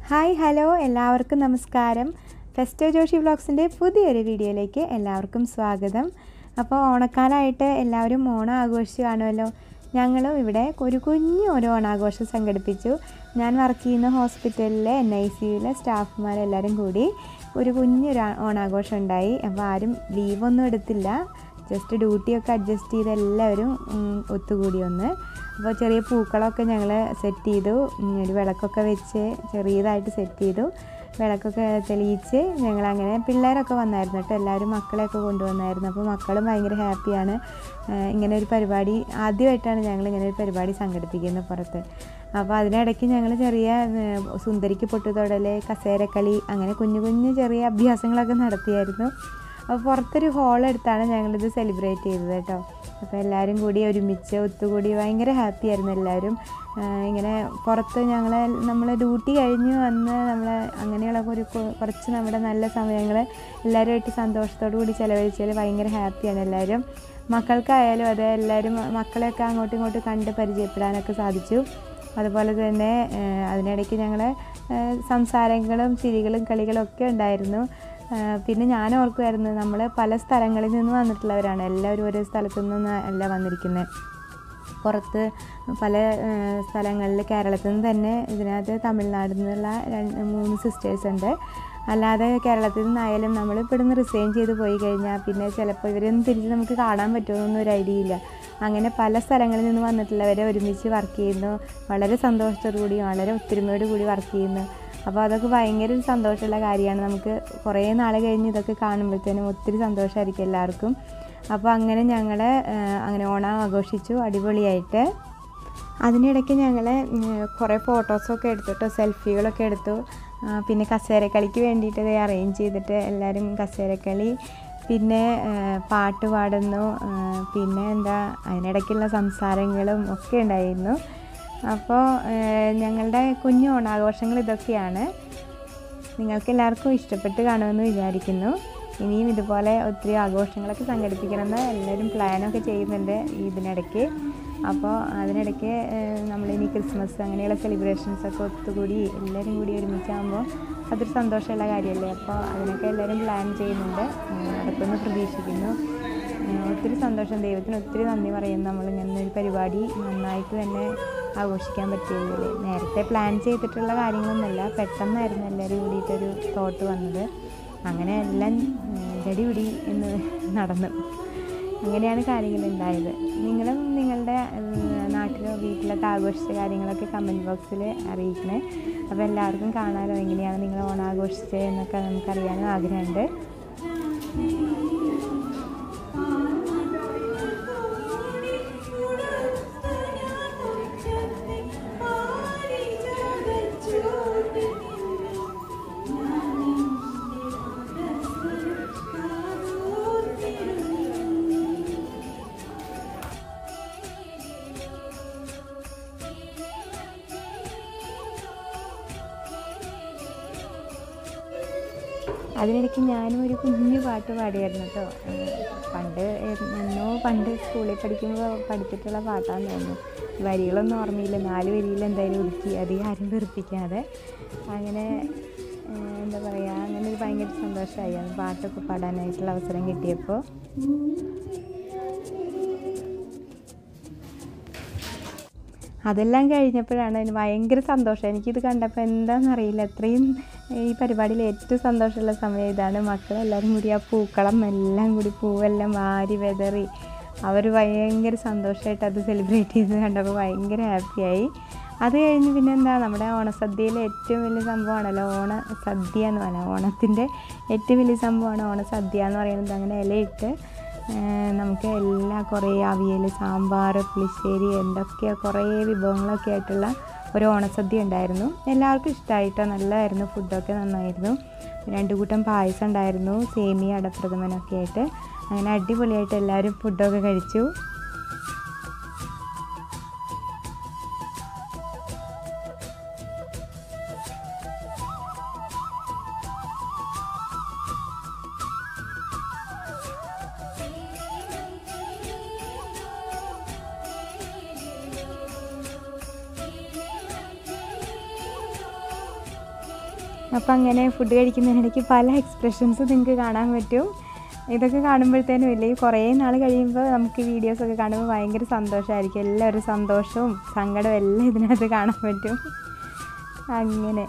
hi hello എല്ലാവർക്കും നമസ്കാരം ഫെസ്റ്റോ ജോഷി വ്ളോഗ്സിൻ്റെ പുതിയൊരു വീഡിയോയിലേക്ക് എല്ലാവർക്കും സ്വാഗതം അപ്പോൾ ഓണക്കാലമായിട്ട് എല്ലാവരും ഓണം ആഘോഷിച്ച് കാണുമല്ലോ ഞങ്ങളും ഇവിടെ ഒരു കുഞ്ഞു ഒരു ഓണാഘോഷം സംഘടിപ്പിച്ചു ഞാൻ വർക്ക് ചെയ്യുന്ന ഹോസ്പിറ്റലിലെ എൻ ഐ സിയിലെ സ്റ്റാഫുമാരെല്ലാവരും കൂടി ഒരു കുഞ്ഞൊരു ഓണാഘോഷം ഉണ്ടായി അപ്പോൾ ആരും ലീവൊന്നും എടുത്തില്ല ജസ്റ്റ് ഡ്യൂട്ടിയൊക്കെ അഡ്ജസ്റ്റ് ചെയ്ത് എല്ലാവരും ഉം, ഒത്തുകൂടി ഒന്ന് അപ്പോൾ ചെറിയ പൂക്കളൊക്കെ ഞങ്ങൾ സെറ്റ് ചെയ്തു ഉം, ഒരു വിളക്കൊക്കെ വെച്ച് ചെറിയതായിട്ട് സെറ്റ് ചെയ്തു വിളക്കൊക്കെ തെളിയിച്ച് ഞങ്ങളങ്ങനെ പിള്ളേരൊക്കെ വന്നായിരുന്നു കേട്ടോ എല്ലാവരും മക്കളെയൊക്കെ കൊണ്ടുവന്നായിരുന്നു അപ്പോൾ മക്കളും ഭയങ്കര ഹാപ്പിയാണ് ഏഹ്, ഇങ്ങനെ ഒരു പരിപാടി ആദ്യമായിട്ടാണ് ഞങ്ങൾ ഇങ്ങനെ ഒരു പരിപാടി സംഘടിപ്പിക്കുന്നത് പുറത്ത് അപ്പോൾ അതിനിടയ്ക്ക് ഞങ്ങൾ ചെറിയ ഏഹ്, സുന്ദരിക്ക് പൊട്ടുതൊടൽ കസേരക്കളി അങ്ങനെ കുഞ്ഞു കുഞ്ഞു ചെറിയ അഭ്യാസങ്ങളൊക്കെ നടത്തിയായിരുന്നു അപ്പോൾ പുറത്തൊരു ഹോൾ എടുത്താണ് ഞങ്ങളിത് സെലിബ്രേറ്റ് ചെയ്തത് കേട്ടോ അപ്പോൾ എല്ലാവരും കൂടി ഒരുമിച്ച് ഒത്തുകൂടി ഭയങ്കര ഹാപ്പി ആയിരുന്നു എല്ലാവരും ആഹ് ഇങ്ങനെ പുറത്ത് ഞങ്ങൾ നമ്മൾ ഡ്യൂട്ടി കഴിഞ്ഞ് വന്ന് നമ്മൾ അങ്ങനെയുള്ള ഒരു കൊ- കുറച്ച് നമ്മുടെ നല്ല സമയങ്ങൾ എല്ലാവരുമായിട്ട് സന്തോഷത്തോടു കൂടി ചിലവഴിച്ചതിൽ ഭയങ്കര ഹാപ്പിയാണ് എല്ലാവരും മക്കൾക്കായാലും അതെ എല്ലാവരും മക്കളെയൊക്കെ അങ്ങോട്ടും ഇങ്ങോട്ടും കണ്ട് പരിചയപ്പെടാനൊക്കെ സാധിച്ചു അതുപോലെ തന്നെ ആഹ് അതിനിടയ്ക്ക് ഞങ്ങൾ സംസാരങ്ങളും ചിരികളും കളികളും ഒക്കെ ഉണ്ടായിരുന്നു ആഹ് പിന്നെ ഞാൻ ഓർക്കുമായിരുന്നു നമ്മൾ പല സ്ഥലങ്ങളിൽ നിന്ന് വന്നിട്ടുള്ളവരാണ് എല്ലാവരും ഓരോ സ്ഥലത്തു നിന്നൊന്നും അല്ല വന്നിരിക്കുന്നത് പുറത്ത് പല ഏഹ്, സ്ഥലങ്ങളിൽ കേരളത്തിൽ നിന്ന് തന്നെ ഇതിനകത്ത് തമിഴ്നാട്ടിൽ നിന്നുള്ള രണ്ട് മൂന്ന് സിസ്റ്റേഴ്സ് ഉണ്ട് അല്ലാതെ കേരളത്തിൽ നിന്നായാലും നമ്മൾ ഇവിടുന്ന് റിസൈൻ ചെയ്ത് പോയി കഴിഞ്ഞാൽ പിന്നെ ചിലപ്പോൾ ഇവരൊന്നും തിരിച്ച് നമുക്ക് കാണാൻ പറ്റുമെന്നൊന്നും ഒരു ഐഡിയ ഇല്ല അങ്ങനെ പല സ്ഥലങ്ങളിൽ നിന്ന് വന്നിട്ടുള്ളവരെ ഒരുമിച്ച് വർക്ക് ചെയ്യുന്നു വളരെ സന്തോഷത്തോടു കൂടി വളരെ ഒത്തൊരുമയോട് കൂടി വർക്ക് ചെയ്യുന്നു അപ്പോൾ അതൊക്കെ ഭയങ്കര ഒരു സന്തോഷമുള്ള കാര്യമാണ് നമുക്ക് കുറേ നാൾ കഴിഞ്ഞ് ഇതൊക്കെ കാണുമ്പോഴത്തേനും ഒത്തിരി സന്തോഷമായിരിക്കും എല്ലാവർക്കും അപ്പോൾ അങ്ങനെ ഞങ്ങൾ അങ്ങനെ ഓണം ആഘോഷിച്ചു അടിപൊളിയായിട്ട് അതിനിടയ്ക്ക് ഞങ്ങൾ കുറേ ഫോട്ടോസൊക്കെ എടുത്തിട്ടോ സെൽഫികളൊക്കെ എടുത്തു ആ, പിന്നെ കസേരക്കളിക്ക് വേണ്ടിയിട്ട് ഇത് അറേഞ്ച് ചെയ്തിട്ട് എല്ലാവരും കസേരക്കളി പിന്നെ ആ, പാട്ട് പാടുന്നു ആ, പിന്നെ എന്താ അതിനിടയ്ക്കുള്ള സംസാരങ്ങളും ഒക്കെ ഉണ്ടായിരുന്നു അപ്പോൾ ഞങ്ങളുടെ കുഞ്ഞു ഓണാഘോഷങ്ങൾ ഇതൊക്കെയാണ് നിങ്ങൾക്ക് എല്ലാവർക്കും ഇഷ്ടപ്പെട്ട് കാണുമെന്ന് വിചാരിക്കുന്നു ഇനിയും ഇതുപോലെ ഒത്തിരി ആഘോഷങ്ങളൊക്കെ സംഘടിപ്പിക്കണമെന്ന് എല്ലാവരും പ്ലാനൊക്കെ ചെയ്യുന്നുണ്ട് ഇതിനിടയ്ക്ക് അപ്പോൾ അതിനിടയ്ക്ക് ഏഹ്, നമ്മളിനി ക്രിസ്മസ് അങ്ങനെയുള്ള സെലിബ്രേഷൻസൊക്കെ ഒത്തുകൂടി എല്ലാവരും കൂടി ഒരുമിച്ചാകുമ്പോൾ അതൊരു സന്തോഷമുള്ള കാര്യമല്ലേ അപ്പോൾ അതിനൊക്കെ എല്ലാവരും പ്ലാൻ ചെയ്യുന്നുണ്ട് ഉം, നടക്കുമെന്ന് പ്രതീക്ഷിക്കുന്നു ഉം, ഒത്തിരി സന്തോഷം ദൈവത്തിന് ഒത്തിരി നന്ദി പറയുന്നു നമ്മൾ ഇങ്ങനെ ഒരു പരിപാടി നന്നായിട്ട് തന്നെ ആഘോഷിക്കാൻ പറ്റിയതിൽ നേരത്തെ പ്ലാൻ ചെയ്തിട്ടുള്ള കാര്യങ്ങളൊന്നുമല്ല പെട്ടെന്നായിരുന്നു എല്ലാവരും കൂടിയിട്ടൊരു തോട്ട് വന്നത് അങ്ങനെ എല്ലാം ഉം, ജടിപിടി എന്ന് നടന്നു അങ്ങനെയാണ് കാര്യങ്ങൾ ഉണ്ടായത് നിങ്ങളും നിങ്ങളുടെ ഉം, നാട്ടിലോ വീട്ടിലൊക്കെ ആഘോഷിച്ച കാര്യങ്ങളൊക്കെ കമൻറ്റ് ബോക്സിൽ അറിയിക്കണേ അപ്പോൾ എല്ലാവർക്കും കാണാനോ എങ്ങനെയാണ് നിങ്ങൾ ഓണം ആഘോഷിച്ചത് എന്നൊക്കെ നമുക്കറിയാനും ആഗ്രഹമുണ്ട് അതിനിടയ്ക്ക് ഞാനും ഒരു കുഞ്ഞു പാട്ട് പാടിയായിരുന്നു കേട്ടോ പണ്ട് എന്നോ പണ്ട് സ്കൂളിൽ പഠിക്കുമ്പോൾ പഠിച്ചിട്ടുള്ള പാട്ടാന്ന് തോന്നുന്നു വരികളൊന്നും ഓർമ്മയില്ല നാല് വരിയിൽ എന്തായാലും ഒതുക്കി അധികം ആരും വെറുപ്പിക്കാതെ അങ്ങനെ ഏഹ്, എന്താ പറയുക അങ്ങനെ ഒരു ഭയങ്കര സന്തോഷമായി അന്ന് പാട്ടൊക്കെ പാടാനായിട്ടുള്ള അവസരം കിട്ടിയപ്പോൾ അതെല്ലാം കഴിഞ്ഞപ്പോഴാണ് അതിന് ഭയങ്കര സന്തോഷം എനിക്കിത് കണ്ടപ്പോൾ എന്താണെന്നറിയില്ല അത്രയും ഈ പരിപാടിയിൽ ഏറ്റവും സന്തോഷമുള്ള സമയം ഇതാണ് മക്കളെല്ലാവരും കൂടി ആ പൂക്കളം എല്ലാം കൂടി പൂവെല്ലാം വാരി വെതറി അവർ ഭയങ്കര സന്തോഷമായിട്ട് അത് സെലിബ്രേറ്റ് ചെയ്ത് കണ്ടപ്പോൾ ഭയങ്കര ഹാപ്പിയായി അത് കഴിഞ്ഞ് പിന്നെ എന്താ നമ്മുടെ ഓണസദ്യയിലെ ഏറ്റവും വലിയ സംഭവമാണല്ലോ ഓണ സദ്യ എന്ന് പറയുന്നത് ഓണത്തിൻ്റെ ഏറ്റവും വലിയ സംഭവമാണ് ഓണസദ്യ എന്ന് പറയുന്നത് അങ്ങനെ ഇലയിട്ട് ഏഹ് നമുക്ക് എല്ലാ കുറേ അവിയൽ സാമ്പാർ പുളിശ്ശേരി എന്തൊക്കെയോ കുറേ വിഭവങ്ങളൊക്കെ ആയിട്ടുള്ള ഒരു ഓണസദ്യ ഉണ്ടായിരുന്നു എല്ലാവർക്കും ഇഷ്ടമായിട്ടോ നല്ലതായിരുന്നു ഫുഡൊക്കെ നന്നായിരുന്നു രണ്ട് കൂട്ടം പായസം ഉണ്ടായിരുന്നു സേമിയ അടപ്രഥമനൊക്കെ ആയിട്ട് അങ്ങനെ അടിപൊളിയായിട്ട് എല്ലാവരും ഫുഡൊക്കെ കഴിച്ചു അപ്പോൾ അങ്ങനെ ഫുഡ് കഴിക്കുന്നതിനിടയ്ക്ക് പല എക്സ്പ്രഷൻസ് നിങ്ങൾക്ക് കാണാൻ പറ്റും ഇതൊക്കെ കാണുമ്പോഴത്തേനും ഇല്ലേ കുറേ നാൾ കഴിയുമ്പോൾ നമുക്ക് വീഡിയോസൊക്കെ കാണുമ്പോൾ ഭയങ്കര സന്തോഷമായിരിക്കും എല്ലാവരും സന്തോഷവും സങ്കടവും എല്ലാം ഇതിനകത്ത് കാണാൻ പറ്റും അങ്ങനെ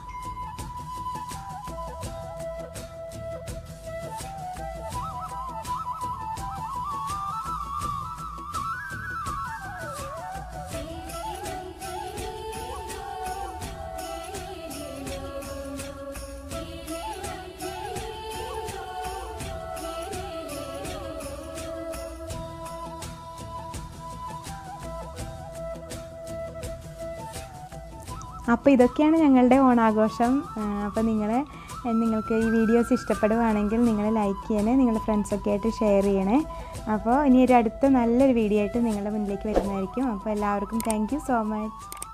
അപ്പോൾ ഇതൊക്കെയാണ് ഞങ്ങളുടെ ഓണാഘോഷം അപ്പോൾ നിങ്ങൾ നിങ്ങൾക്ക് ഈ വീഡിയോസ് ഇഷ്ടപ്പെടുവാണെങ്കിൽ നിങ്ങൾ ലൈക്ക് ചെയ്യണേ നിങ്ങളുടെ ഫ്രണ്ട്സൊക്കെ ആയിട്ട് ഷെയർ ചെയ്യണേ അപ്പോൾ ഇനി ഒരു അടുത്ത നല്ലൊരു വീഡിയോ ആയിട്ട് നിങ്ങളുടെ മുന്നിലേക്ക് വരുന്നതായിരിക്കും അപ്പോൾ എല്ലാവർക്കും താങ്ക് സോ മച്ച്